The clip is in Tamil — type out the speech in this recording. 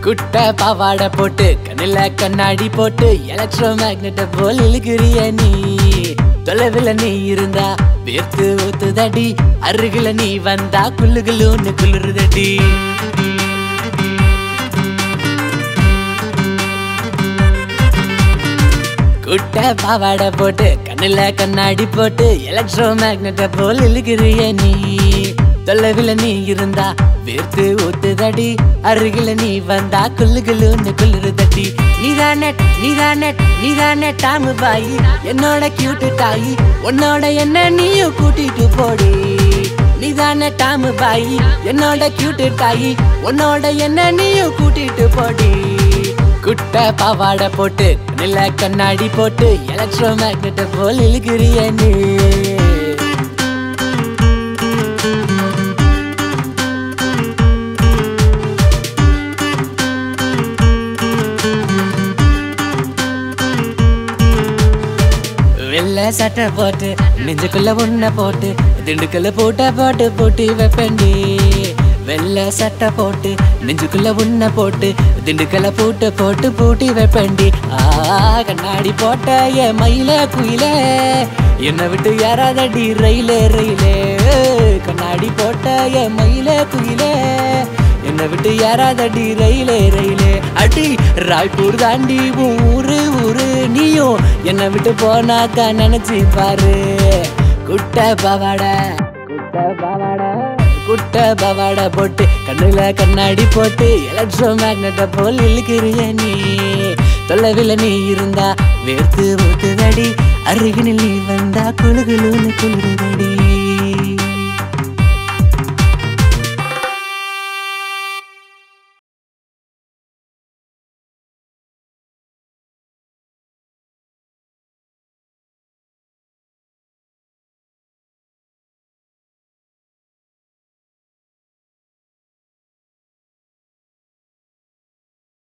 குட்டை பாவாடை போட்டு கண்ணுல கண்ணாடி போட்டு எலக்ட்ரோ மேக்னெட்ட போல் இழுக்கிறிய நீ தொலைவில் நீ இருந்தா வேர்த்து ஊத்துதடி அருகில நீ வந்தா குள்ளுகுலுன்னு குளிருதடி குட்டை பாவாடை போட்டு கண்ணுல கண்ணாடி போட்டு எலக்ட்ரோ மேக்னெட்ட போல் இழுக்கிறிய நீ தொலைவில் நீ இருந்தா வேர்த்து ஊத்துதடி அருகில நீ வந்தா குள்ளுகுலுன்னு குளிருதடி நீதானே நீதானே நீதானே டாமு பாய் என்னோட கியூட்டு தாயி உன்னோட என்ன நீயும் கூட்டிட்டு போடி நீதானே டாமு பாய் என்னோட கியூட்டு தாயி உன்னோட என்ன நீயும் கூட்டிட்டு போடி குட்டை பாவாடை போட்டு நில கண்ணாடி போட்டு எலக்ட்ரோ மேக்னெட்ட போல் இழுக்கிறிய நீ வெள்ளை சட்டை போட்டு நெஞ்சுக்குள்ள உன்னை போட்டு திண்டுக்கல்ல போட்ட போட்டு போட்டு வைப்பேன்டி வெள்ளை சட்டை போட்டு நெஞ்சுக்குள்ள உன்னை போட்டு திண்டுக்கல்ல பூட்டு போட்டு பூட்டி வைப்பேன்டி ஆ கண்ணாடி போட்ட என் மயில குயில என்னை விட்டு யாராதடி ரயிலே ரயிலே கண்ணாடி போட்ட என் மயில குயிலே என்னை விட்டு யாராதடி ரயிலே ரயிலே அடி ராய்ப்பூர் தாண்டி உன் ஊரு ஊரு நீயும் என்னை விட்டு போனாக்கா நினைச்சு பாரு குட்டை பாவாடை குட்டை பாவாடை குட்டை பாவாடை போட்டு கண்ணுல கண்ணாடி போட்டு எலக்ட்ரோ மேக்னெட்ட போல் இழுக்கிறிய நீ தொலைவில் நீ இருந்தா வேர்த்து ஊத்துதடி அருகினில் நீ வந்தா குழுகுலுன்னு குளிருதடி